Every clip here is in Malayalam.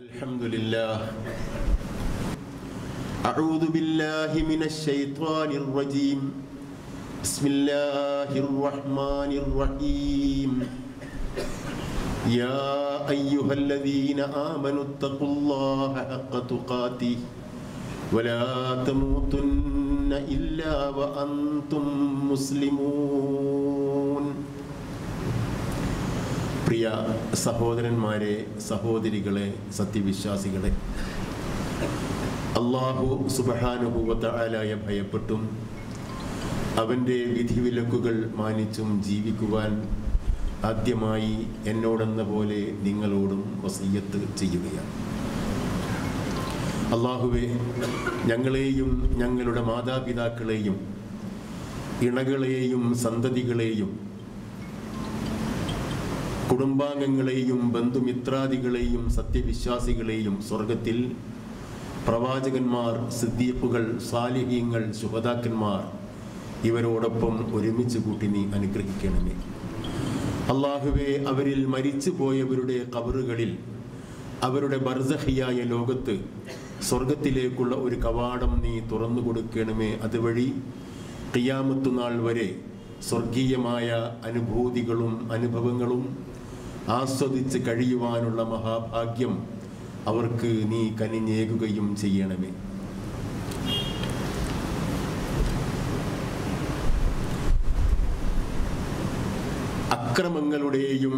الحمد لله أعوذ بالله من الشيطان الرجيم بسم الله الرحمن الرحيم يا أيها الذين آمنوا اتقوا الله حق تقاته ولا تموتن إلا وأنتم مسلمون പ്രിയ സഹോദരന്മാരെ സഹോദരികളെ സത്യവിശ്വാസികളെ അള്ളാഹു സുബഹാനുഭൂവത്തായ ഭയപ്പെട്ടും അവൻ്റെ വിധിവിലക്കുകൾ മാനിച്ചും ജീവിക്കുവാൻ ആദ്യമായി എന്നോടെന്ന പോലെ നിങ്ങളോടും വസീയത്ത് ചെയ്യുകയാണ് അള്ളാഹുവെ ഞങ്ങളെയും ഞങ്ങളുടെ മാതാപിതാക്കളെയും ഇണകളെയും സന്തതികളെയും കുടുംബാംഗങ്ങളെയും ബന്ധുമിത്രാദികളെയും സത്യവിശ്വാസികളെയും സ്വർഗത്തിൽ പ്രവാചകന്മാർ സിദ്ദീഖുകൾ സാലിഹീങ്ങൾ ശുഹതാക്കന്മാർ ഇവരോടൊപ്പം ഒരുമിച്ച് കൂട്ടി നീ അനുഗ്രഹിക്കണമേ അള്ളാഹുവെ അവരിൽ മരിച്ചു പോയവരുടെ കബറുകളിൽ അവരുടെ ബർസഹിയായ ലോകത്ത് സ്വർഗത്തിലേക്കുള്ള ഒരു കവാടം നീ തുറന്നു കൊടുക്കണമേ അതുവഴി ഖിയാമത്തു നാൾ വരെ സ്വർഗീയമായ അനുഭൂതികളും അനുഭവങ്ങളും ആസ്വദിച്ച് കഴിയുവാനുള്ള മഹാഭാഗ്യം അവർക്ക് നീ കനിഞ്ഞേകുകയും ചെയ്യണമേ അക്രമങ്ങളുടെയും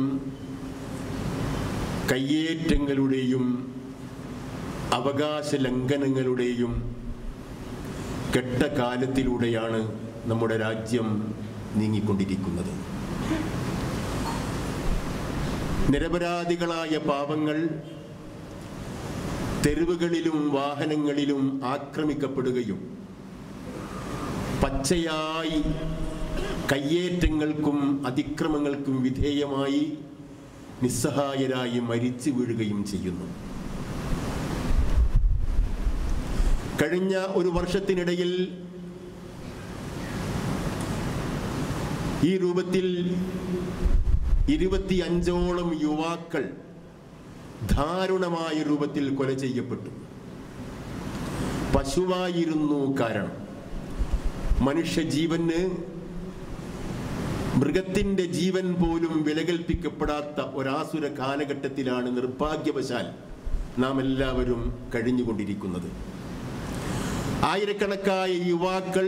കയ്യേറ്റങ്ങളുടെയും അവകാശ ലംഘനങ്ങളുടെയും കെട്ട കാലത്തിലൂടെയാണ് നമ്മുടെ രാജ്യം നീങ്ങിക്കൊണ്ടിരിക്കുന്നത് നിരപരാധികളായ പാവങ്ങൾ തെരുവുകളിലും വാഹനങ്ങളിലും ആക്രമിക്കപ്പെടുകയും പച്ചയായി കയ്യേറ്റങ്ങൾക്കും അതിക്രമങ്ങൾക്കും വിധേയമായി നിസ്സഹായരായി മരിച്ചു വീഴുകയും ചെയ്യുന്നു കഴിഞ്ഞ ഒരു വർഷത്തിനിടയിൽ ഈ രൂപത്തിൽ ഇരുപത്തിയഞ്ചോളം യുവാക്കൾ ദാരുണമായ രൂപത്തിൽ കൊല ചെയ്യപ്പെട്ടു പശുവായിരുന്നു കാരണം മനുഷ്യജീവന് മൃഗത്തിന്റെ ജീവൻ പോലും വിലകൽപ്പിക്കപ്പെടാത്ത ഒരാസുര കാലഘട്ടത്തിലാണ് നിർഭാഗ്യവശാൽ നാം എല്ലാവരും കഴിഞ്ഞുകൊണ്ടിരിക്കുന്നത് ആയിരക്കണക്കായ യുവാക്കൾ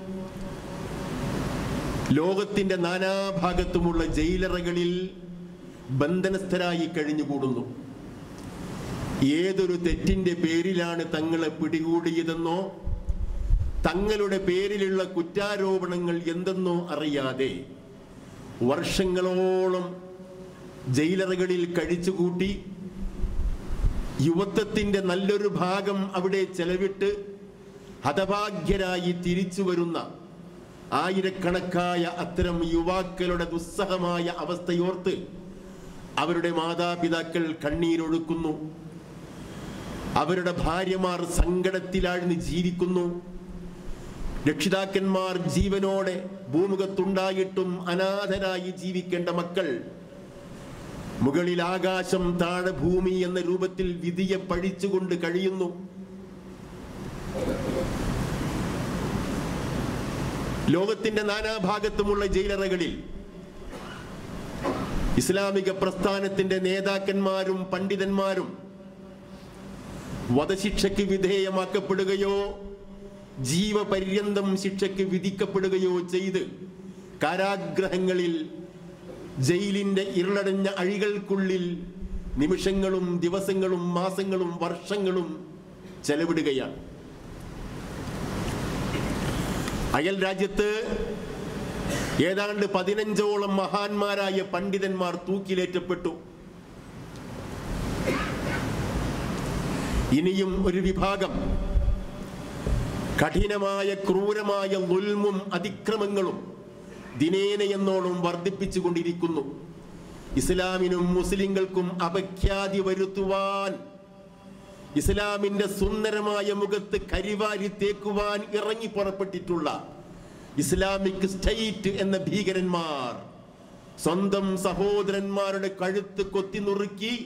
ലോകത്തിന്റെ നാനാഭാഗത്തുമുള്ള ജയിലറകളിൽ ബന്ധനസ്ഥരായി കഴിഞ്ഞുകൂടുന്നു ഏതൊരു തെറ്റിന്റെ പേരിലാണ് തങ്ങളെ പിടികൂടിയതെന്നോ തങ്ങളുടെ പേരിലുള്ള കുറ്റാരോപണങ്ങൾ എന്തെന്നോ അറിയാതെ വർഷങ്ങളോളം ജയിലറകളിൽ കഴിച്ചുകൂട്ടി യുവത്വത്തിന്റെ നല്ലൊരു ഭാഗം അവിടെ ചെലവിട്ട് ഹതഭാഗ്യരായി തിരിച്ചു വരുന്ന ആയിരക്കണക്കായ അത്തരം യുവാക്കളുടെ ദുസ്സഹമായ അവസ്ഥയോർത്ത് അവരുടെ മാതാപിതാക്കൾ കണ്ണീരൊഴുക്കുന്നു അവരുടെ ഭാര്യമാർ സങ്കടത്തിലാഴ്ന്ന് ജീവിക്കുന്നു രക്ഷിതാക്കന്മാർ ജീവനോടെ ഭൂമുഖത്തുണ്ടായിട്ടും അനാഥരായി ജീവിക്കേണ്ട മക്കൾ മുകളിൽ ആകാശം താഴെ ഭൂമി എന്ന രൂപത്തിൽ വിധിയെ പഴിച്ചുകൊണ്ട് കഴിയുന്നു ലോകത്തിന്റെ നാനാഭാഗത്തുമുള്ള ജയിലറകളിൽ ഇസ്ലാമിക പ്രസ്ഥാനത്തിന്റെ നേതാക്കന്മാരും പണ്ഡിതന്മാരും വധശിക്ഷയ്ക്ക് വിധേയമാക്കപ്പെടുകയോ ജീവപര്യന്തം ശിക്ഷയ്ക്ക് വിധിക്കപ്പെടുകയോ ചെയ്ത് കാരാഗ്രഹങ്ങളിൽ ജയിലിന്റെ ഇരുളടഞ്ഞ അഴികൾക്കുള്ളിൽ നിമിഷങ്ങളും ദിവസങ്ങളും മാസങ്ങളും വർഷങ്ങളും ചെലവിടുകയാണ് അയൽ രാജ്യത്ത് ഏതാണ്ട് പതിനഞ്ചോളം മഹാന്മാരായ പണ്ഡിതന്മാർ തൂക്കിലേറ്റപ്പെട്ടു ഇനിയും ഒരു വിഭാഗം കഠിനമായ ക്രൂരമായ ഉൽമും അതിക്രമങ്ങളും ദിനേന എന്നോണം വർദ്ധിപ്പിച്ചുകൊണ്ടിരിക്കുന്നു ഇസ്ലാമിനും മുസ്ലിങ്ങൾക്കും അപഖ്യാതി വരുത്തുവാൻ ഇസ്ലാമിന്റെ സുന്ദരമായ മുഖത്ത് കരിവാരി തേക്കുവാൻ ഇറങ്ങി പുറപ്പെട്ടിട്ടുള്ള ഇസ്ലാമിക് സ്റ്റേറ്റ് എന്ന ഭീകരന്മാർ സ്വന്തം സഹോദരന്മാരുടെ കഴുത്ത് കൊത്തി നുറുക്കി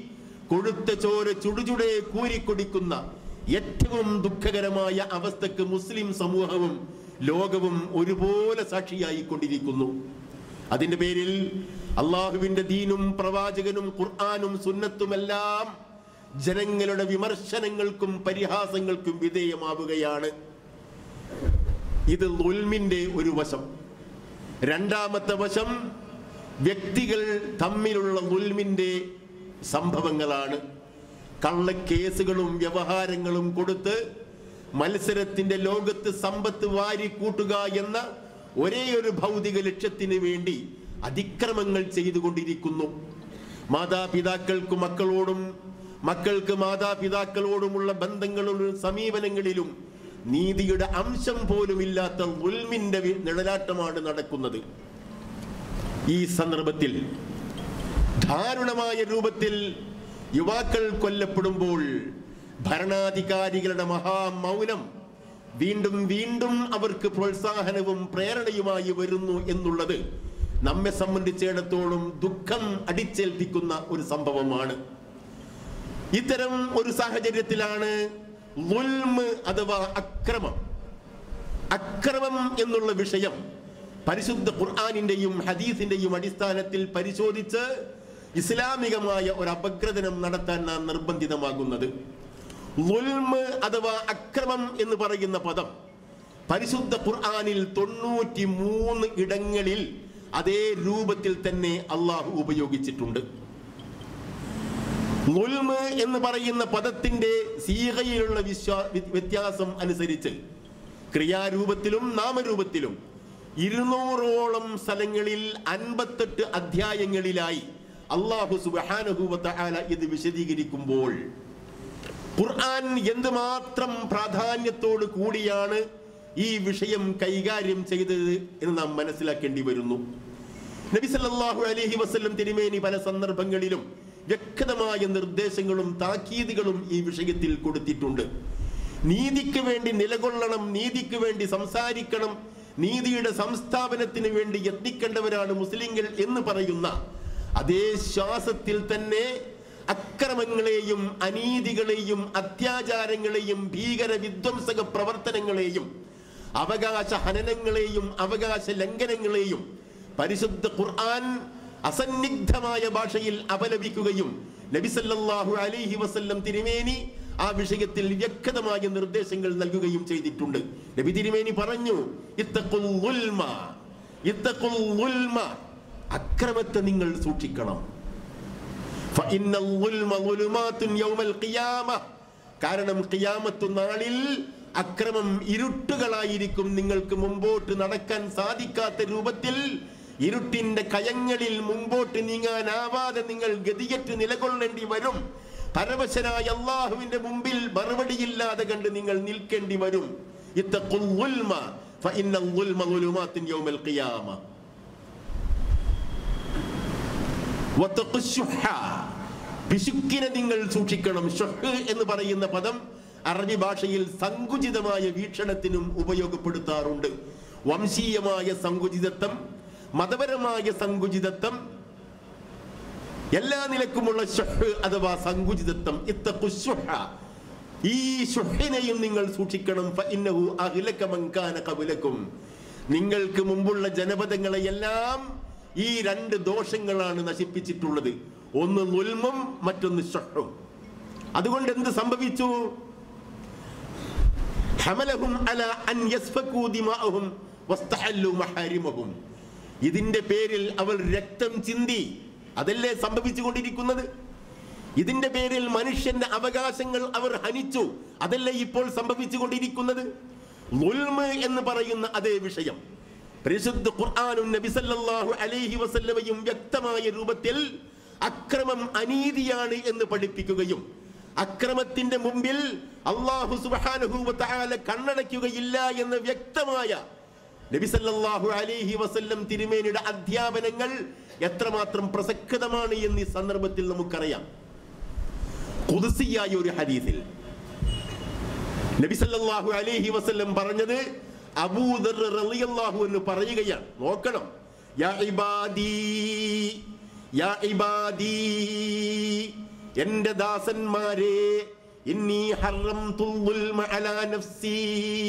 കൊഴുത്ത ചോര ചുടുചുടെ കൂരിക്കൊടിക്കുന്ന ഏറ്റവും ദുഃഖകരമായ അവസ്ഥക്ക് മുസ്ലിം സമൂഹവും ലോകവും ഒരുപോലെ സാക്ഷിയായിക്കൊണ്ടിരിക്കുന്നു അതിന്റെ പേരിൽ അള്ളാഹുവിന്റെ ദീനും പ്രവാചകനും ഖുർആാനും സുന്നത്തുമെല്ലാം ജനങ്ങളുടെ വിമർശനങ്ങൾക്കും പരിഹാസങ്ങൾക്കും വിധേയമാവുകയാണ് ഇത് ഉൽമിന്റെ ഒരു വശം രണ്ടാമത്തെ വശം വ്യക്തികൾ തമ്മിലുള്ള ഉൽമിന്റെ സംഭവങ്ങളാണ് കള്ളക്കേസുകളും വ്യവഹാരങ്ങളും കൊടുത്ത് മത്സരത്തിന്റെ ലോകത്ത് സമ്പത്ത് വാരി കൂട്ടുക എന്ന ഒരേ ഒരു ഭൗതിക ലക്ഷ്യത്തിന് വേണ്ടി അതിക്രമങ്ങൾ ചെയ്തുകൊണ്ടിരിക്കുന്നു മാതാപിതാക്കൾക്ക് മക്കളോടും മക്കൾക്ക് മാതാപിതാക്കളോടുമുള്ള ബന്ധങ്ങളിലും സമീപനങ്ങളിലും നീതിയുടെ അംശം പോലും ഇല്ലാത്ത ഉൽമിന്റെ വി- നിഴലാട്ടമാണ് നടക്കുന്നത് ഈ സന്ദർഭത്തിൽ ദാരുണമായ രൂപത്തിൽ യുവാക്കൾ കൊല്ലപ്പെടുമ്പോൾ ഭരണാധികാരികളുടെ മഹാമൗനം വീണ്ടും വീണ്ടും അവർക്ക് പ്രോത്സാഹനവും പ്രേരണയുമായി വരുന്നു എന്നുള്ളത് നമ്മെ സംബന്ധിച്ചിടത്തോളം ദുഃഖം അടിച്ചേൽപ്പിക്കുന്ന ഒരു സംഭവമാണ് ഇത്തരം ഒരു സാഹചര്യത്തിലാണ് ളുൽമ് അഥവാ അക്രമം അക്രമം എന്നുള്ള വിഷയം പരിശുദ്ധ ഖുർആാനിന്റെയും ഹദീസിന്റെയും അടിസ്ഥാനത്തിൽ പരിശോധിച്ച് ഇസ്ലാമികമായ ഒരു അപഗ്രഥനം നടത്താൻ നാം നിർബന്ധിതമാകുന്നത് ളുൽമ് അഥവാ അക്രമം എന്ന് പറയുന്ന പദം പരിശുദ്ധ ഖുർആാനിൽ തൊണ്ണൂറ്റി മൂന്ന് ഇടങ്ങളിൽ അതേ രൂപത്തിൽ തന്നെ അള്ളാഹു ഉപയോഗിച്ചിട്ടുണ്ട് നുൽമ് എന്ന് പറയുന്ന പദത്തിന്റെ സീകയിലുള്ള വിശ്വാ വ്യ- വ്യത്യാസം അനുസരിച്ച് ക്രിയാരൂപത്തിലും നാമരൂപത്തിലും ഇരുന്നൂറോളം സ്ഥലങ്ങളിൽ അൻപത്തെട്ട് അധ്യായങ്ങളിലായി അള്ളാഹു സുബാനുഭൂവത്ത ആല ഇത് വിശദീകരിക്കുമ്പോൾ ഖുർആൻ എന്തുമാത്രം പ്രാധാന്യത്തോട് കൂടിയാണ് ഈ വിഷയം കൈകാര്യം ചെയ്തത് എന്ന് നാം മനസ്സിലാക്കേണ്ടി വരുന്നു നബി സല്ലല്ലാഹു അലൈഹി വസല്ലം തിരുമേനി പല സന്ദർഭങ്ങളിലും വ്യക്തമായ നിർദ്ദേശങ്ങളും താക്കീതുകളും ഈ വിഷയത്തിൽ കൊടുത്തിട്ടുണ്ട് നീതിക്ക് വേണ്ടി നിലകൊള്ളണം നീതിക്ക് വേണ്ടി സംസാരിക്കണം നീതിയുടെ സംസ്ഥാപനത്തിന് വേണ്ടി യത്നിക്കേണ്ടവരാണ് മുസ്ലിങ്ങൾ എന്ന് പറയുന്ന അതേ ശ്വാസത്തിൽ തന്നെ അക്രമങ്ങളെയും അനീതികളെയും അത്യാചാരങ്ങളെയും ഭീകര വിധ്വംസക പ്രവർത്തനങ്ങളെയും അവകാശ ഹനനങ്ങളെയും അവകാശ ലംഘനങ്ങളെയും പരിശുദ്ധ ഖുർആൻ അസന്നിഗ്ധമായ ഭാഷയിൽ അപലപിക്കുകയും നബി സല്ലല്ലാഹു അലൈഹി വസല്ലം തിരുമേനി ആ വിഷയത്തിൽ വ്യക്തമായ നിർദ്ദേശങ്ങൾ നൽകുകയും ചെയ്തിട്ടുണ്ട് നബി തിരുമേനി പറഞ്ഞു ഇത്തഖുൽ ളുൽമ, ഇത്തഖുൽ ളുൽമ. അക്രമത്തെ നിങ്ങൾ സൂക്ഷിക്കണം فإن الظلم ظلمات يوم القيامة. കാരണം ഖിയാമത്തു നാളിൽ അക്രമം ഇരുട്ടുകളായിരിക്കും നിങ്ങൾക്ക് മുമ്പോട്ട് നടക്കാൻ സാധിക്കാത്ത രൂപത്തിൽ ഇരുട്ടിന്റെ കയങ്ങളിൽ മുമ്പോട്ട് നീങ്ങാനാവാതെ നിങ്ങൾ ഗതികെട്ട് നിലകൊള്ളേണ്ടി വരും പരവശനായ അള്ളാഹുവിന്റെ മുമ്പിൽ മറുപടിയില്ലാതെ കണ്ട് നിങ്ങൾ നിൽക്കേണ്ടി വരും ഇത്തഖുൽ ളുൽമ, فإن الظلم ظلمات يوم القيامة. വത്തഖു ശുഹ. പിശുക്കിനെ നിങ്ങൾ സൂക്ഷിക്കണം ഷുഹ് എന്ന് പറയുന്ന പദം അറബി ഭാഷയിൽ സങ്കുചിതമായ വീക്ഷണത്തിനും ഉപയോഗപ്പെടുത്താറുണ്ട് വംശീയമായ സങ്കുചിതത്വം മതപരമായ സങ്കുചിതത്വം എല്ലാ നിലക്കുമുള്ള ഷുഹ് അഥവാ സങ്കുചിതത്വം ഇത്തഖു ശുഹ. ഈ ഷുഹിനെയും നിങ്ങൾ സൂക്ഷിക്കണം ഫഇന്നഹു അഹ്ലക മൻ കാന ഖബലക്കും നിങ്ങൾക്ക് മുമ്പുള്ള ജനപദങ്ങളെയെല്ലാം ഈ രണ്ട് ദോഷങ്ങളാണ് നശിപ്പിച്ചിട്ടുള്ളത് ഒന്ന് നുൽമും മറ്റൊന്ന് ഷഹും അതുകൊണ്ട് എന്ത് സംഭവിച്ചു ഹമലഹും അല അൻ യസ്ഫകൂ ദിമാഅഹും വസ്തഹല്ലു മഹാരിമഹും ഇതിന്റെ പേരിൽ അവർ രക്തം ചിന്തി അതല്ലേ സംഭവിച്ചുകൊണ്ടിരിക്കുന്നത് ഇതിന്റെ പേരിൽ മനുഷ്യന്റെ അവകാശങ്ങൾ അവർ ഹനിച്ചു അതല്ലേ ഇപ്പോൾ സംഭവിച്ചുകൊണ്ടിരിക്കുന്നത് നുൽമ് എന്ന് പറയുന്ന അതേ വിഷയം പരിശുദ്ധ ഖുർആാനും നബി സല്ലല്ലാഹു അലൈഹി വസല്ലമയും വ്യക്തമായ രൂപത്തിൽ അക്രമം അനീതിയാണ് എന്ന് പഠിപ്പിക്കുകയും അക്രമത്തിന്റെ മുമ്പിൽ അള്ളാഹു സുബ്ഹാനഹു വ തആല കണ്ണടയ്ക്കുകയില്ല എന്ന് വ്യക്തമായ നബി സല്ലല്ലാഹു അലൈഹി വസല്ലം തിരുമേനിയുടെ അധ്യാപനങ്ങൾ എത്രമാത്രം പ്രസക്തമാണ് എന്ന് ഈ സന്ദർഭത്തിൽ നമുക്കറിയാം കുതിസിയായ ഒരു ഹദീസിൽ നബി സല്ലല്ലാഹു അലൈഹി വസല്ലം പറഞ്ഞത് അബൂദർ റളിയല്ലാഹു എന്ന് പറയുകയാണ് നോക്കണം യാ ഇബാദി യാ ഇബാദി എന്റെ ദാസന്മാരെ ഇന്നീ ഹറംതുൽ ദുൽമ അലാ നഫ്സി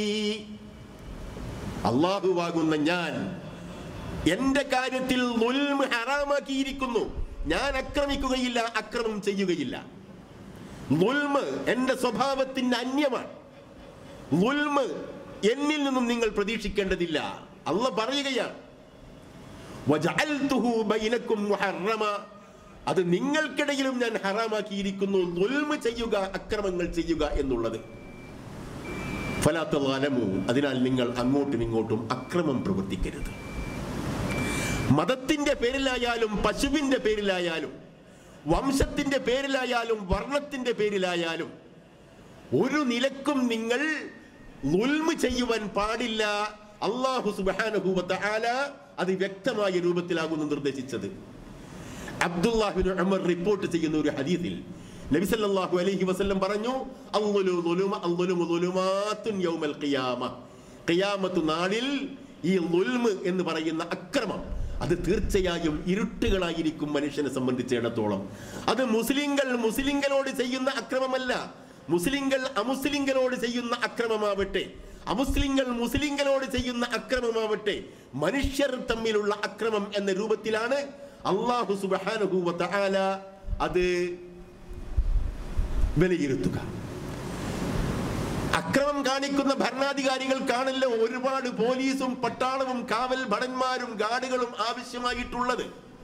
അള്ളാഹുവാകുന്ന ഞാൻ എന്റെ കാര്യത്തിൽ ദുൽമ ഹറാമാക്കിയിരിക്കുന്നു ഞാൻ അക്രമിക്കുകയില്ല അക്രമം ചെയ്യുകയില്ല ദുൽമ് എന്റെ സ്വഭാവത്തിന്റെ അന്യമാണ് ദുൽമ് എന്നിൽ നിന്നും നിങ്ങൾ പ്രതീക്ഷിക്കേണ്ടതില്ല അല്ല പറയുകയാണ് വജഅൽതുഹു ബൈനക്കും മുഹറമ അത് നിങ്ങൾക്കിടയിലും ഞാൻ ഹറാമാക്കിയിരിക്കുന്നു ദുൽമ് ചെയ്യുക അക്രമങ്ങൾ ചെയ്യുക എന്നുള്ളത് ഫലാത്തലാലമു അതിനാൽ നിങ്ങൾ അങ്ങോട്ടും ഇങ്ങോട്ടും അക്രമം പ്രവർത്തിക്കരുത് മതത്തിന്റെ പേരിലായാലും പശുവിന്റെ പേരിലായാലും വംശത്തിന്റെ പേരിലായാലും വർണ്ണത്തിന്റെ പേരിലായാലും ഒരു നിലക്കും നിങ്ങൾ നുൽമ് ചെയ്യുവാൻ പാടില്ല അള്ളാഹു സുബ്ഹാനഹു വ തആല അത് വ്യക്തമായ രൂപത്തിലാകുന്നു നിർദ്ദേശിച്ചത് അബ്ദുല്ലാഹിബിൻ ഉമർ റിപ്പോർട്ട് ചെയ്യുന്ന ഒരു ഹദീസിൽ നബി സല്ലല്ലാഹു അലൈഹി വസല്ലം പറഞ്ഞു അള്ളുലു ളുലുമ അള്ളുലുമു ളുലുമാത്തുൻ യൗമൽ ഖിയാമ ഖിയാമത്ത് നാളിൽ ഈ ളുൽമ് എന്ന് പറയുന്ന അക്രമം അത് തീർച്ചയായും ഇരുട്ടുകളായിരിക്കും മനുഷ്യനെ സംബന്ധിച്ചിടത്തോളം അത് മുസ്ലിങ്ങൾ മുസ്ലിങ്ങളോട് ചെയ്യുന്ന അക്രമമല്ല മുസ്ലിങ്ങൾ അമുസ്ലിങ്ങളോട് ചെയ്യുന്ന അക്രമമാവട്ടെ അമുസ്ലിങ്ങൾ മുസ്ലിങ്ങളോട് ചെയ്യുന്ന അക്രമമാവട്ടെ മനുഷ്യർ തമ്മിലുള്ള അക്രമം എന്ന രൂപത്തിലാണ് അള്ളാഹു സുബ്ഹാനഹു വ തആല അത് വിലയിരുത്തുക അക്രമം കാണിക്കുന്ന ഭരണാധികാരികൾക്കാണല്ലോ ഒരുപാട് പോലീസും പട്ടാളവും കാവൽ ഭടന്മാരും ഗാർഡുകളും ആവശ്യമായിട്ടുള്ളത്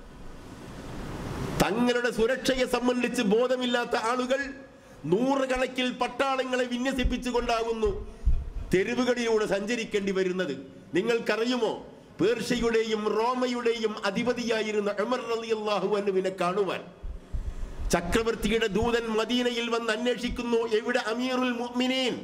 തങ്ങളുടെ സുരക്ഷയെ സംബന്ധിച്ച് ബോധമില്ലാത്ത ആളുകൾ നൂറുകണക്കിൽ പട്ടാളങ്ങളെ വിന്യസിപ്പിച്ചുകൊണ്ടാകുന്നു തെരുവുകളിലൂടെ സഞ്ചരിക്കേണ്ടി വരുന്നത് നിങ്ങൾക്കറിയുമോ പേർഷ്യയുടെയും റോമയുടെയും അധിപതിയായിരുന്ന ഉമർ റളിയല്ലാഹു അൻഹുവിനെ കാണുവാൻ ചക്രവർത്തിയുടെ ദൂതൻ മദീനയിൽ വന്ന് അന്വേഷിക്കുന്നു എവിടെ അമീറുൽ മുഅ്മിനീൻ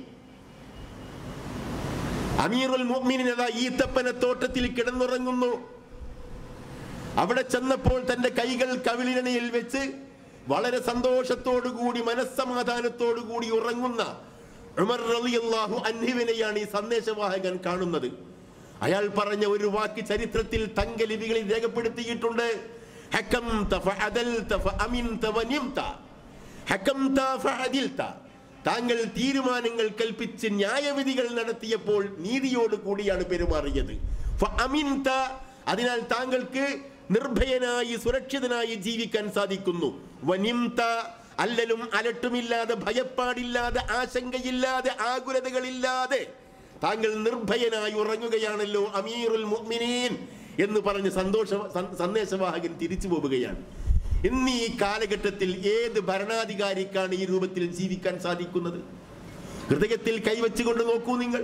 അമീറുൽ മുഅ്മിനീൻ അതാ ഈത്തപ്പന തോട്ടത്തിൽ കിടന്നുറങ്ങുന്നു അവിടെ ചെന്നപ്പോൾ തന്റെ കൈകൾ കവിളിനയിൽ വെച്ച് വളരെ സന്തോഷത്തോടുകൂടി മനസ്സമാധാനത്തോടുകൂടി ഉറങ്ങുന്ന ഉമർ റളിയല്ലാഹു അൻഹുവിനെയാണ് ഈ സന്ദേശവാഹകൻ കാണുന്നത് അയാൾ പറഞ്ഞ ഒരു വാക്ക് ചരിത്രത്തിൽ തങ്കലിപികളിൽ രേഖപ്പെടുത്തിയിട്ടുണ്ട് ഹക്കംത ഫഅദൽത ഫഅമിൻത വനിംത. ഹക്കംത ഫഅദിൽത. താങ്കൾ തീരുമാനങ്ങൾ കൽപ്പിച്ച് ന്യായവിധികൾ നടത്തിയപ്പോൾ നീതിയോട് കൂടിയാണ് പെരുമാറിയത് ഫഅമിൻത. അതിനാൽ താങ്കൾക്ക് നിർഭയനായി സുരക്ഷിതനായി ജീവിക്കാൻ സാധിക്കുന്നു വനിംത അല്ലലും അലട്ടുമില്ലാതെ ഭയപ്പാടില്ലാതെ ആശങ്കയില്ലാതെ ആകുലതകളില്ലാതെ താങ്കൾ നിർഭയനായി ഉറങ്ങുകയാണല്ലോ അമീറുൽ മുഅ്മിനീൻ എന്ന് പറഞ്ഞ് സന്തോഷ സ- സന്ദേശവാഹകൻ തിരിച്ചു പോവുകയാണ് ഇന്ന് ഈ കാലഘട്ടത്തിൽ ഏത് ഭരണാധികാരിക്കാണ് ഈ രൂപത്തിൽ ജീവിക്കാൻ സാധിക്കുന്നത് ഹൃദയത്തിൽ കൈവച്ചുകൊണ്ട് നോക്കൂ നിങ്ങൾ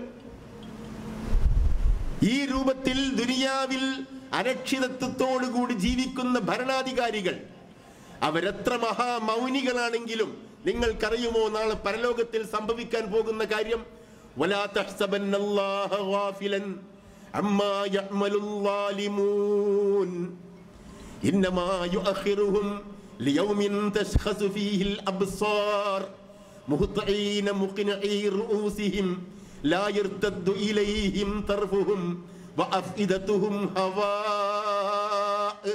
ഈ രൂപത്തിൽ ദുനിയാവിൽ അരക്ഷിതത്വത്തോടുകൂടി ജീവിക്കുന്ന ഭരണാധികാരികൾ അവരെത്ര മഹാമൗനികളാണെങ്കിലും നിങ്ങൾക്കറിയുമോ നാളെ പരലോകത്തിൽ സംഭവിക്കാൻ പോകുന്ന കാര്യം ولا تحسبن الله غافلا عما يعمل الظالمون إنما يؤخرهم ليوم تشخص فيه الأبصار مهطعين مقنعي رؤوسهم لا يرتد إليهم طرفهم وأفئدتهم هواء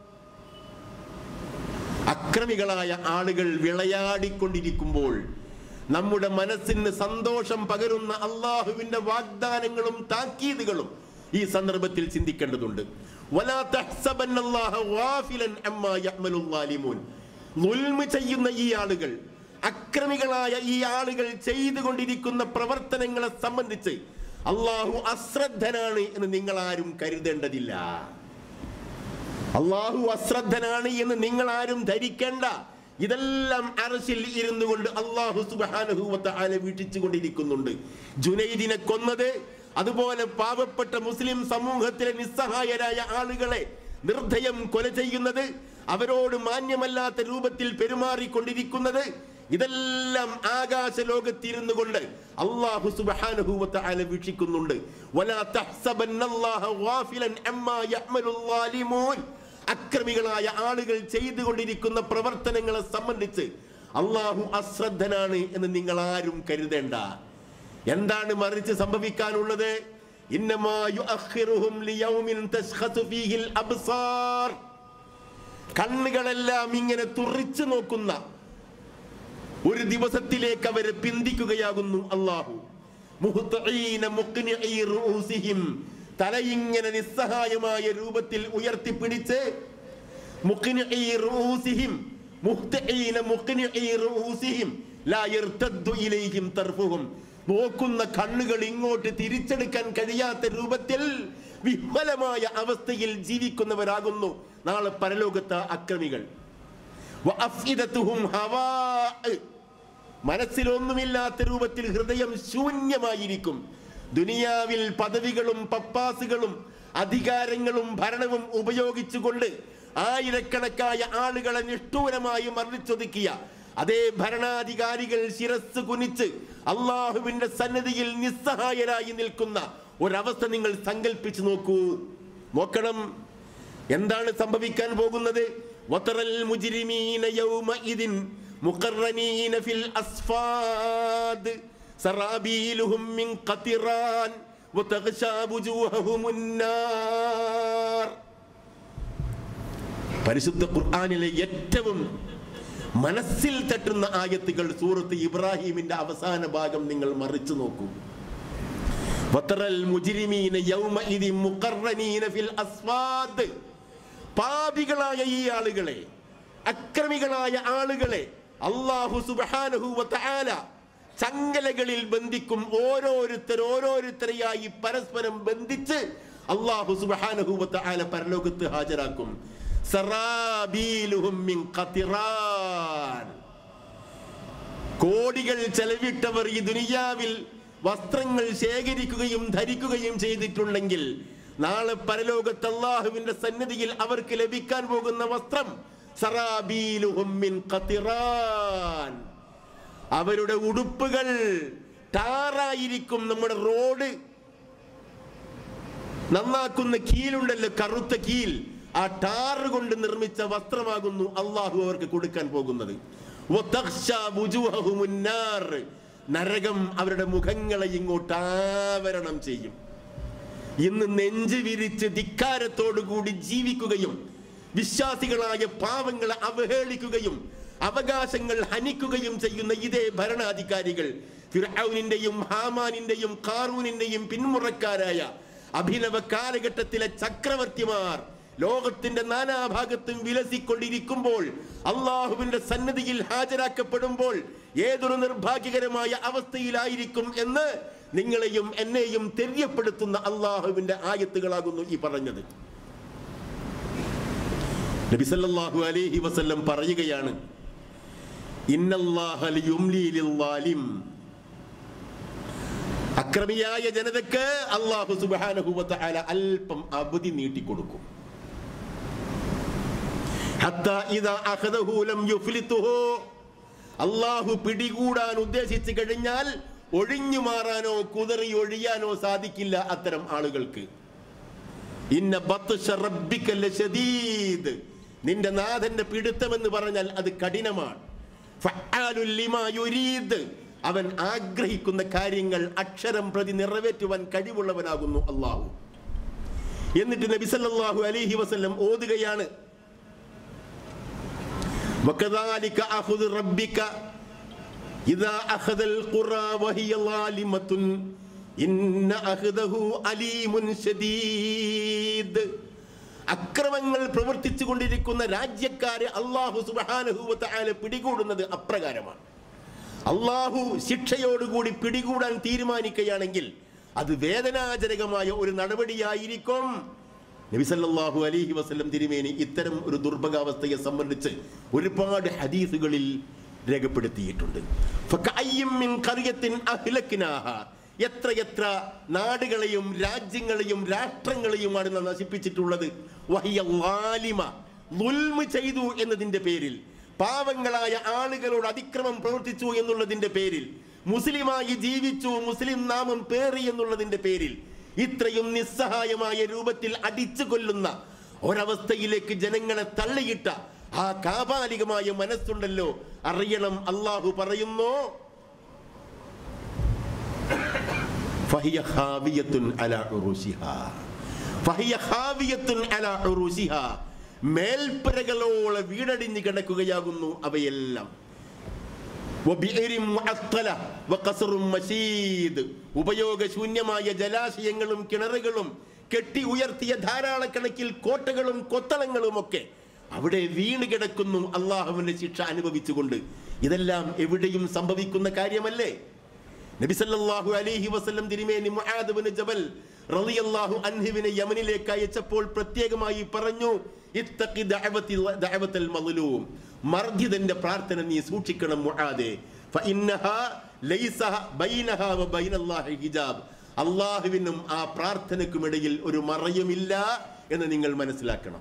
അക്രമികളായ ആളുകൾ വിളയാടിക്കൊണ്ടിരിക്കുമ്പോൾ നമ്മുടെ മനസ്സിന് സന്തോഷം പകരുന്ന അള്ളാഹുവിന്റെ വാഗ്ദാനങ്ങളും താക്കീതുകളും ഈ സന്ദർഭത്തിൽ ചിന്തിക്കേണ്ടതുണ്ട് വലാ തഹ്സബന്നല്ലാഹ ഗാഫിലൻ അമ്മാ യഅ്മലുൽ ളാലിമൂൻ. ളുൽമ് ചെയ്യുന്ന ഈ ആളുകൾ അക്രമികളായ ഈ ആളുകൾ ചെയ്തുകൊണ്ടിരിക്കുന്ന പ്രവർത്തനങ്ങളെ സംബന്ധിച്ച് അള്ളാഹു അശ്രദ്ധനാണ് എന്ന് നിങ്ങൾ ആരും കരുതേണ്ടതില്ല അള്ളാഹു അശ്രദ്ധനാണ് എന്ന് നിങ്ങൾ ആരും ധരിക്കേണ്ട ഇതെല്ലാം അറശിൽ ഇരുന്നു കൊണ്ട് അള്ളാഹു സുബാനഹുവത്ത ആല വീക്ഷിച്ചു കൊണ്ടിരിക്കുന്നുണ്ട് ജുനൈദിനെ കൊന്നത് അതുപോലെ പാവപ്പെട്ട മുസ്ലിം സമൂഹത്തിലെ നിസ്സഹായരായ ആളുകളെ നിർദ്ധയം കൊല ചെയ്യുന്നത് അവരോട് മാന്യമല്ലാത്ത രൂപത്തിൽ പെരുമാറിക്കൊണ്ടിരിക്കുന്നത് ഇതെല്ലാം ആകാശ ലോകത്തിരുന്നു കൊണ്ട് അള്ളാഹു സുബ്ഹാനഹു ആല വീക്ഷിക്കുന്നുണ്ട് വലാ തഹ്സബന്നല്ലാഹ ഗാഫിലൻ അമ്മാ യഅ്മലുൽ ളാലിമൂൻ അക്രമികളായ ആളുകൾ ചെയ്തുകൊണ്ടിരിക്കുന്ന പ്രവർത്തനങ്ങളെ സംബന്ധിച്ച് അള്ളാഹു അശ്രദ്ധനാണ് എന്ന് നിങ്ങൾ ആരും കരുതേണ്ട എന്താണ് മറിച്ച് സംഭവിക്കാനുള്ളത് ഇന്നമാ യുഅഖിറുഹും ലിയൗമിൻ തശ്ഖസു ഫീഹിൽ അബ്സാർ കണ്ണുകളെല്ലാം ഇങ്ങനെ തുറിച്ചു നോക്കുന്ന ഒരു ദിവസത്തിലേക്ക് അവരെ പിന്തിക്കുകയാകുന്നു അള്ളാഹു മുഹ്തഈന മുഖ്നിഈ റൂസിഹിം തലയിങ്ങനെ നിസ്സഹായമായ രൂപത്തിൽ ഉയർത്തിപ്പിടിച്ച് മുഖ്നിഈ റൂസിഹിം മുഹ്തഈന മുഖ്നിഈ റൂസിഹിം ലാ യർതദ്ദു ഇലൈഹിം തർഫുഹും നോക്കുന്ന കണ്ണുകൾ ഇങ്ങോട്ട് തിരിച്ചെടുക്കാൻ കഴിയാത്ത രൂപത്തിൽ വിഫലമായ അവസ്ഥയിൽ ജീവിക്കുന്നവരാകുന്നു നാളെ പരലോകത്ത് അക്രമികൾ വഅഫ്ഇദത്തുഹും ഹവാഅ്. മനസ്സിലൊന്നുമില്ലാത്ത രൂപത്തിൽ ഹൃദയം ശൂന്യമായിരിക്കും ദുനിയാവിൽ പദവികളും പപ്പാസുകളും അധികാരങ്ങളും ഭരണവും ഉപയോഗിച്ചുകൊണ്ട് ആയിരക്കണക്കായ ആളുകളെ നിഷ്ഠൂരമായി മർദ്ദിച്ചൊതുക്കിയ അതേ ഭരണാധികാരികൾ ശിരസ് കുനിച്ച് അള്ളാഹുവിന്റെ സന്നിധിയിൽ നിസ്സഹായരായി നിൽക്കുന്ന ഒരവസ്ഥ നിങ്ങൾ സങ്കല്പിച്ചു നോക്കൂ നോക്കണം എന്താണ് സംഭവിക്കാൻ പോകുന്നത് വതറൽ മുജ്രിമീന യൗമഇദിൻ മുഖറനീന ഫിൽ അസ്ഫാദ് സറാബീലുഹും മിൻ ഖതിറാൻ വതഗ്ശാ വുജൂഹഹുമുൻ നാർ പരിശുദ്ധ ഖുർആനിലെ ഏറ്റവും മനസ്സിൽ തട്ടുന്ന ആയത്തുകൾ സൂറത്ത് ഇബ്രാഹിമിന്റെ അവസാന ഭാഗം നിങ്ങൾ മറിച്ചു നോക്കൂ വതറൽ മുജ്രിമീന യൗമഇദിൻ മുഖറനീന ഫിൽ അസ്ഫാദ് പാപികളായ ഈ ആളുകളെ അക്രമികളായ ആളുകളെ അള്ളാഹു സുബ്ഹാനഹു വതആല ചങ്ങലകളിൽ ബന്ധിക്കും ഓരോരുത്തർ ഓരോരുത്തരെയായി പരസ്പരം ബന്ധിച്ച് അള്ളാഹു സുബ്ഹാനഹു വതആല പരലോകത്ത് ഹാജരാക്കും സറാബീലുഹും മിൻ ഖതിറാൻ കോടികൾ ചെലവിട്ടവർ ഈ ദുനിയാവിൽ വസ്ത്രങ്ങൾ ശേഖരിക്കുകയും ധരിക്കുകയും ചെയ്തിട്ടുണ്ടെങ്കിൽ നാളെ പരലോകത്ത് അള്ളാഹുവിന്റെ സന്നിധിയിൽ അവർക്ക് ലഭിക്കാൻ പോകുന്ന വസ്ത്രം സറാബീലുഹും മിൻ ഖതിറാൻ അവരുടെ ഉടുപ്പുകൾ ടാറായിരിക്കും നമ്മുടെ റോഡ് നന്നാക്കുന്ന കീലുണ്ടല്ലോ കറുത്ത കീൽ ആ ടാറ് കൊണ്ട് നിർമ്മിച്ച വസ്ത്രമാകുന്നു അള്ളാഹു അവർക്ക് കൊടുക്കാൻ പോകുന്നത് വതഖ്ശാ വുജൂഹഹുമുൻ നാർ. നരകം അവരുടെ മുഖങ്ങളെ ഇങ്ങോട്ട് ആവരണം ചെയ്യും ഇന്ന് നെഞ്ച് വിരിച്ച് ധിക്കാരത്തോടുകൂടി ജീവിക്കുകയും വിശ്വാസികളായ പാവങ്ങളെ അവഹേളിക്കുകയും അവകാശങ്ങൾ ഹനിക്കുകയും ചെയ്യുന്ന ഇതേ ഭരണാധികാരികൾ ഫിർഔനിന്റെയും ഹാമാനിന്റെയും കാറൂനിന്റെയും പിന്മുറക്കാരായ അഭിനവ കാലഘട്ടത്തിലെ ചക്രവർത്തിമാർ ലോകത്തിന്റെ നാനാഭാഗത്തും വിലസിക്കൊണ്ടിരിക്കുമ്പോൾ അള്ളാഹുവിന്റെ സന്നിധിയിൽ ഹാജരാക്കപ്പെടുമ്പോൾ ഏതൊരു നിർഭാഗ്യകരമായ അവസ്ഥയിലായിരിക്കും എന്ന് നിങ്ങളെയും എന്നെയും തെര്യപ്പെടുത്തുന്ന അള്ളാഹുവിന്റെ ആയത്തുകളാകുന്നു ഈ പറഞ്ഞത് നബി സല്ലല്ലാഹു അലൈഹി വസല്ലം പറയുകയാണ് ഇന്നല്ലാഹ ലിയുംലി ലിൽവാലിം അക്രമിയായ ജനതക്ക് അള്ളാഹു സുബ്ഹാനഹു വതആല അല്പം അവധി നീട്ടിക്കൊടുക്കും ഹത്താ ഇദാ അഖദഹു ലം യുഫ്ലിതുഹു അള്ളാഹു പിടികൂടാൻ ഉദ്ദേശിച്ചു കഴിഞ്ഞാൽ ഒഴിഞ്ഞു മാറാനോ കുതറി ഒഴിയാനോ സാധിക്കില്ല അത്തരം ആളുകൾക്ക് ഇന്ന ബത്ഷ റബ്ബിക ലശദീദ് നിന്റെ നാഥന്റെ പിടുത്തമെന്ന് പറഞ്ഞാൽ അത് കഠിനമാണ് ഫഅാലുൽ ലിമാ യുരീദ് അവൻ ആഗ്രഹിക്കുന്ന കാര്യങ്ങൾ അക്ഷരം പ്രതി നിറവേറ്റുവാൻ കഴിവുള്ളവനാകുന്നു അള്ളാഹു എന്നിട്ട് നബി സല്ലല്ലാഹു അലൈഹി വസല്ലം ഓതുകയാണ് وكذلك أخذ ربك إذا أخذ القرى وهي ظالمة إن أخذه أليم شديد അക്രമങ്ങൾ പ്രവർത്തിച്ചു കൊണ്ടിരിക്കുന്ന രാജ്യക്കാരെ അള്ളാഹു സുബാനഹുവല പിടികൂടുന്നത് അപ്രകാരമാണ് അള്ളാഹു ശിക്ഷയോടുകൂടി പിടികൂടാൻ തീരുമാനിക്കുകയാണെങ്കിൽ അത് വേദനാജനകമായ ഒരു നടപടിയായിരിക്കും നബിസല്ലാഹു അലൈഹി വസല്ലം തിരുമേനി ഇത്തരം ഒരു ദുർഭകാവസ്ഥയെ സംബന്ധിച്ച് ഒരുപാട് ഹദീസുകളിൽ രേഖപ്പെടുത്തിയിട്ടുണ്ട് ഫകഅയ്യിം മിൻ ഖറിയത്തിൻ അഹ്ലക്നാഹ എത്രയെത്ര നാടുകളെയും രാജ്യങ്ങളെയും രാഷ്ട്രങ്ങളെയുമാണ് നാം നശിപ്പിച്ചിട്ടുള്ളത് വഹിയ ലാലിമ ളുൽമ് ചെയ്തു എന്നതിന്റെ പേരിൽ പാവങ്ങളായ ആളുകളോട് അതിക്രമം പ്രവർത്തിച്ചു എന്നുള്ളതിന്റെ പേരിൽ മുസ്ലിമായി ജീവിച്ചു മുസ്ലിം നാമം പേറി എന്നുള്ളതിന്റെ പേരിൽ ഇത്രയും നിസ്സഹായമായ രൂപത്തിൽ അടിച്ചു കൊല്ലുന്ന ഒരവസ്ഥയിലേക്ക് ജനങ്ങളെ തള്ളിയിട്ട ആ കാപാലികമായ മനസ്സുണ്ടല്ലോ അറിയണം അള്ളാഹു പറയുന്നു ഫഹിയ ഖാവിയത്തുൻ അലാ ഉറൂസിഹാ. ഫഹിയ ഖാവിയത്തുൻ അലാ ഉറൂസിഹാ. മേൽപ്പുരകളോളം വീടടിഞ്ഞ് കിടക്കുകയാകുന്നു അവയെല്ലാം വബിഇരിൻ മുഅത്തല വഖസ്റും മശീദ് ഉപയോഗശൂന്യമായ ജലാശയങ്ങളും കിണറുകളും കെട്ടി ഉയർത്തിയ ധാരാളക്കണക്കിൽ കോട്ടകളും കൊത്തളങ്ങളും ഒക്കെ അവിടെ വീണ് കിടക്കുന്നു അള്ളാഹുവിന്റെ ശിക്ഷ അനുഭവിച്ചുകൊണ്ട് ഇതെല്ലാം എവിടെയും സംഭവിക്കുന്ന കാര്യമല്ലേ നബി സല്ലല്ലാഹു അലൈഹി വസല്ലം തിരുമേനി മുആദ് ബിൻ ജബൽ റളിയല്ലാഹു അൻഹുവിനെ യമനിലേക്ക് അയച്ചപ്പോൾ പ്രത്യേകമായി പറഞ്ഞു ഇത്തഖി ദഅവതി ദഅവത്തൽ മദ്ലൂം മർജിദന്റെ പ്രാർത്ഥന നീ സൂക്ഷിക്കണം മുആദേ ഫഇന്നഹാ ലൈസ ബൈനഹാ വബൈനല്ലാഹി ഹിജാബ് അള്ളാഹുവിനും ആ പ്രാർത്ഥനയ്ക്കുമിടയിൽ ഒരു മറയുമില്ല എന്ന് നിങ്ങൾ മനസ്സിലാക്കണം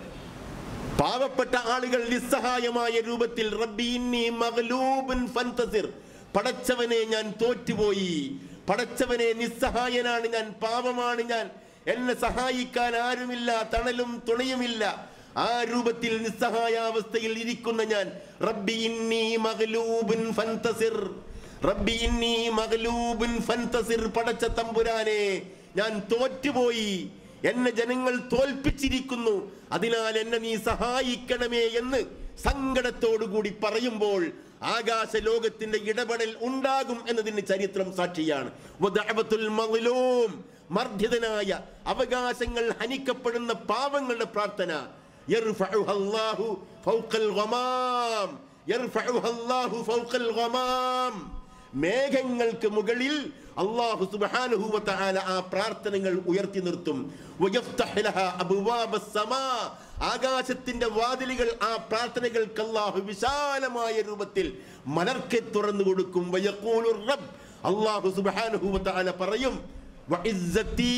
പാവപ്പെട്ട ആളുകൾ നിസ്സഹായമായ രൂപത്തിൽ റബ്ബി ഇന്നി മഗ്ലൂബുൻ ഫന്തസിർ പടച്ചവനെ ഞാൻ തോറ്റുപോയി പടച്ചവനെ നിസ്സഹായനാണ് ഞാൻ പാവമാണ് ഞാൻ എന്നെ സഹായിക്കാൻ ആരുമില്ല തണലും തുണയുമില്ല ആ രൂപത്തിൽ നിസ്സഹായാവസ്ഥയിൽ ഇരിക്കുന്ന ഞാൻ റബ്ബി ഇന്നി മഗ്ലൂബുൻ ഫന്തസിർ റബ്ബി ഇന്നി മഗ്ലൂബുൻ ഫന്തസിർ പടച്ച തമ്പുരാനെ ഞാൻ തോറ്റുപോയി എന്നെ ജനങ്ങൾ തോൽപ്പിച്ചിരിക്കുന്നു അതിനാൽ എന്നെ നീ സഹായിക്കണമേ എന്ന് സങ്കടത്തോടുകൂടി പറയുമ്പോൾ ആകാശ ലോകത്തിന്റെ ഇടപെടൽ ഉണ്ടാകും എന്നതിന് ചരിത്രം സാക്ഷിയാണ് വദഅവത്തുൽ മദ്ലൂം മർദ്ദിതനായ അവകാശങ്ങൾ ഹനിക്കപ്പെടുന്ന പാവങ്ങളുടെ പ്രാർത്ഥന യർഫഉഹ അല്ലാഹു ഫൗഖൽ ഗമാം യർഫഉഹ അല്ലാഹു ഫൗഖൽ ഗമാം മേഘങ്ങൾക്ക് മുകളിൽ അള്ളാഹു സുബ്ഹാനഹു വ തആല ആ പ്രാർത്ഥനകൾ ഉയർത്തി നിർത്തും വയഫ്തഹ് ലഹാ അബ്വാബസ് സമാ ആകാശത്തിന്റെ വാതിലുകൾ ആ പ്രാർത്ഥനകൾക്ക് അള്ളാഹു വിശാലമായ രൂപത്തിൽ മലർക്കെ തുറന്നു കൊടുക്കും വയഖൂലു റബ്ബ് അള്ളാഹു സുബ്ഹാനഹു വ തആല പറയും വഇസ്സത്തി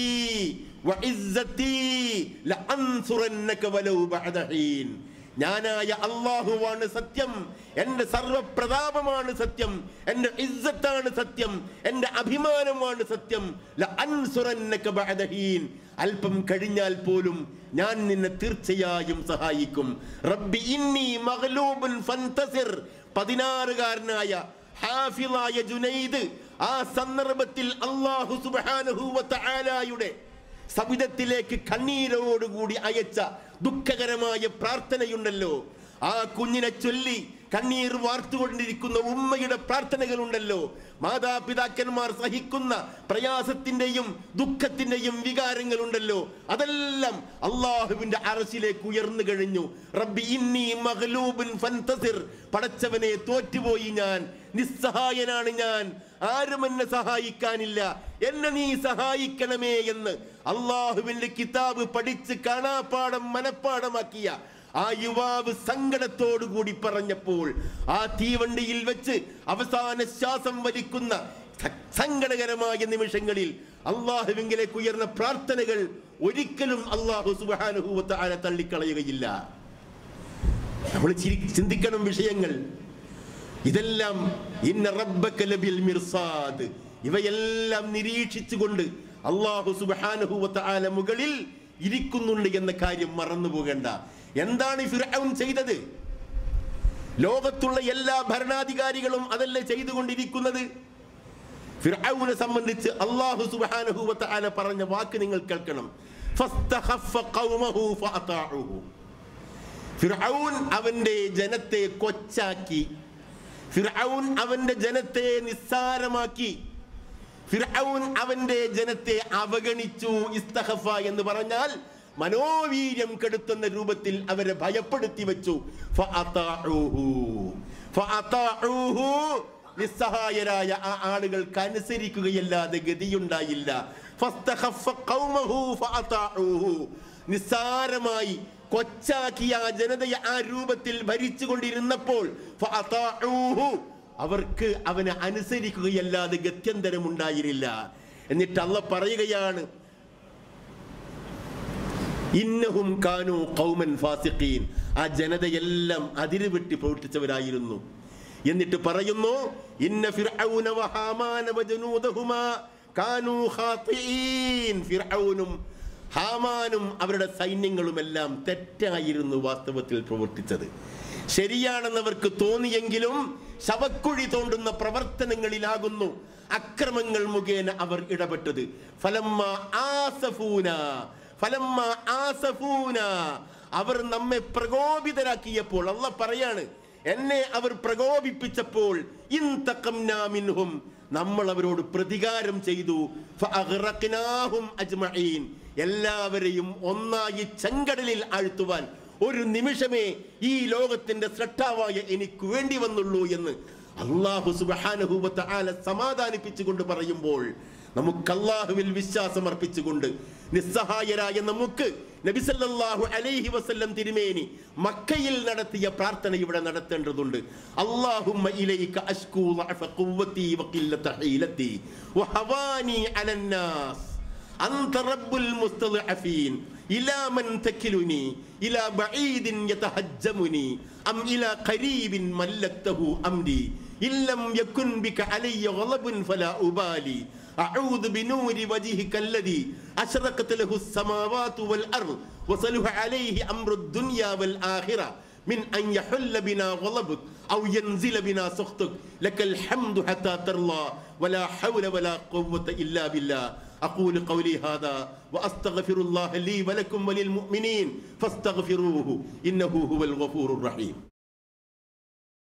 വഇസ്സത്തി ലഅൻസുറന്നക വലൗ ബഅദ ഹീൻ ഞാനായ അള്ളാഹുവാണ് സത്യം എന്റെ സർവപ്രതാപമാണ് സത്യം എന്റെ ഇസ്സത്താണ് സത്യം എന്റെ അഭിമാനമാണ് സത്യം ലഅൻസുറന്നക ബഅദ ഹീൻ. അല്പം കഴിഞ്ഞാൽ പോലും ഞാൻ നിന്നെ തീർച്ചയായും സഹായിക്കും റബ്ബി ഇന്നി മഗ്ലൂബുൻ ഫന്തസിർ പതിനാറുകാരനായ ഹാഫിളായ ജുനൈദ് ആ സന്ദർഭത്തിൽ അള്ളാഹു സുബ്ഹാനഹു വ തആലയുടെ സവിധത്തിലേക്ക് കണ്ണീരോടുകൂടി അയച്ച ദുഃഖകരമായ പ്രാർത്ഥനയുണ്ടല്ലോ ആ കുഞ്ഞിനെ ചൊല്ലി കണ്ണീർ വാർത്തുകൊണ്ടിരിക്കുന്ന ഉമ്മയുടെ പ്രാർത്ഥനകളുണ്ടല്ലോ മാതാപിതാക്കന്മാർ സഹിക്കുന്ന പ്രയാസത്തിന്റെയും ദുഃഖത്തിന്റെയും വികാരങ്ങളുണ്ടല്ലോ അതെല്ലാം അള്ളാഹുവിന്റെ അറസിലേക്ക് ഉയർന്നു കഴിഞ്ഞു റബ്ബി ഇന്നി മഗ്ലൂബുൻ ഫന്തസിർ പടച്ചവനെ തോറ്റുപോയി ഞാൻ നിസ്സഹായനാണ് ഞാൻ ആരും എന്നെ സഹായിക്കാനില്ല എന്നെ നീ സഹായിക്കണമേ എന്ന് അള്ളാഹുവിന്റെ കിതാബ് പഠിച്ച് കാണാപ്പാടം മനപ്പാടമാക്കിയ ആ യുവാവ് സങ്കടത്തോടു കൂടി പറഞ്ഞപ്പോൾ ആ തീവണ്ടിയിൽ വെച്ച് അവസാന ശ്വാസം വലിക്കുന്ന സ- സങ്കടകരമായ നിമിഷങ്ങളിൽ അള്ളാഹുവിങ്കിലേക്ക് ഉയർന്ന പ്രാർത്ഥനകൾ ഒരിക്കലും അള്ളാഹു സുബാനുഭൂവത്ത് ആരെ തള്ളിക്കളയുകയില്ല നമ്മൾ ചിരി- ചിന്തിക്കണം വിഷയങ്ങൾ ഇതെല്ലാം ഇന്ന റബ്ബക ലബിൽ മിർസാദ് ഇവയെല്ലാം നിരീക്ഷിച്ചുകൊണ്ട് അള്ളാഹു സുബ്ഹാനഹു വ തആല മുകളിൽ ഇരിക്കുന്നുണ്ട് എന്ന കാര്യം മറന്നു പോകേണ്ട എന്താണ് ഈ ഫിർഔൻ ചെയ്തത് ലോകത്തുള്ള എല്ലാ ഭരണാധികാരികളും അതല്ലേ ചെയ്തുകൊണ്ടിരിക്കുന്നത് ഫിർഔനെ സംബന്ധിച്ച് അള്ളാഹു സുബ്ഹാനഹു വ തആല പറഞ്ഞ വാക്ക് നിങ്ങൾ കേൾക്കണം ഫസ്തഖഫ ഖൗമഹു ഫഅതാഉഹു ഫിർഔൻ അവന്റെ ജനത്തെ കൊച്ചാക്കി ഫിർഔൻ അവന്റെ ജനത്തെ നിസ്സാരമാക്കി ഫിർഔൻ അവന്റെ ജനത്തെ അവഗണിച്ചു ഇസ്തഹഫ എന്ന് പറഞ്ഞാൽ മനോവീര്യം കെടുത്തുന്ന രൂപത്തിൽ അവരെ ഭയപ്പെടുത്തി വെച്ചു ഫഅതാഉഹു. ഫഅതാഉഹു. നിസ്സഹായരായ ആ ആളുകൾക്ക് അനുസരിക്കുകയല്ലാതെ ഗതിയുണ്ടായില്ല ഫസ്തഖഫ ഖൗമഹു ഫഅതാഉഹു. നിസ്സാരമായി കൊച്ചാക്കിയ ആ ജനതയെ ആ രൂപത്തിൽ ഭരിച്ചുകൊണ്ടിരുന്നപ്പോൾ ഫഅതാഉഹു. അവർക്ക് അവനെ അനുസരിക്കുകയല്ലാതെ ഗത്യന്തരമുണ്ടായിരുന്നില്ല എന്നിട്ട് അല്ല പറയുകയാണ് ഇന്നഹും കാനു കൗമൻ ഫാസിഖീൻ ആ ജനതയെല്ലാം അതിരുവിട്ടി പ്രവർത്തിച്ചവരായിരുന്നു എന്നിട്ട് പറയുന്നു ഇന്ന ഫിർഔന വഹാമാന വജനൂദഹുമാ കാനു ഖാതിഈൻ ഫിർഔനും ഹാമാനും അവരുടെ സൈന്യങ്ങളുമെല്ലാം തെറ്റായിരുന്നു വാസ്തവത്തിൽ പ്രവർത്തിച്ചത് ശരിയാണെന്നവർക്ക് തോന്നിയെങ്കിലും ശവക്കുഴി തോണ്ടുന്ന പ്രവർത്തനങ്ങളിലാകുന്നു അക്രമങ്ങൾ മുഖേന അവർ ഇടപെട്ടത് ഫലമ്മ ആസഫൂന ഫലമ്മ ആസഫൂന അവർ നമ്മെ പ്രകോപിതരാക്കിയപ്പോൾ അല്ല പറയാണ് എന്നെ അവർ പ്രകോപിപ്പിച്ചപ്പോൾ ഇൻതഖംനാ മിൻഹും നമ്മൾ അവരോട് പ്രതികാരം ചെയ്തു ഫഅഗ്റഖ്നാഹും അജ്മഈൻ എല്ലാവരെയും ഒന്നായി ചെങ്കടലിൽ ആഴ്ത്തുവാൻ ഒരു നിമിഷമേ ഈ ലോകത്തിന്റെ സൃഷ്ടാവായ എനിക്ക് വേണ്ടി വന്നുള്ളൂ എന്ന് അള്ളാഹു സുബ്ഹാനഹു വ തആല സമാധാനിപ്പിച്ചുകൊണ്ട് പറയുമ്പോൾ നമുക്ക് അള്ളാഹുവിൽ വിശ്വാസം അർപ്പിച്ചുകൊണ്ട് നിസ്സഹായരായ നമുക്ക് നബിസല്ലാഹു അലൈഹി വസല്ലം തിരുമേനി മക്കയിൽ നടത്തിയ പ്രാർത്ഥന ഇവിടെ നടത്തേണ്ടതുണ്ട് അല്ലാഹുമ്മ ഇലൈക അശ്കൂ ളഅഫ ഖുവ്വതി വഖില്ലത ഹീലതി വഹവാനി അലന്നാസ് أنت رب المستضعفين إلى من تكلني إلى بعيد يتهجمني أم إلى قريب ملكته أمري إن لم يكن بك علي غضب فلا أبالي أعوذ بنور وجهك الذي أشرقت له السماوات والأرض وصلح عليه أمر الدنيا والآخرة من أن يحل بنا غضبك أو ينزل بنا سخطك لك الحمد حتى ترضى ولا حول ولا قوة إلا بالله أقول قولي هذا وأستغفر الله لي ولكم وللمؤمنين فاستغفروه إنه هو الغفور الرحيم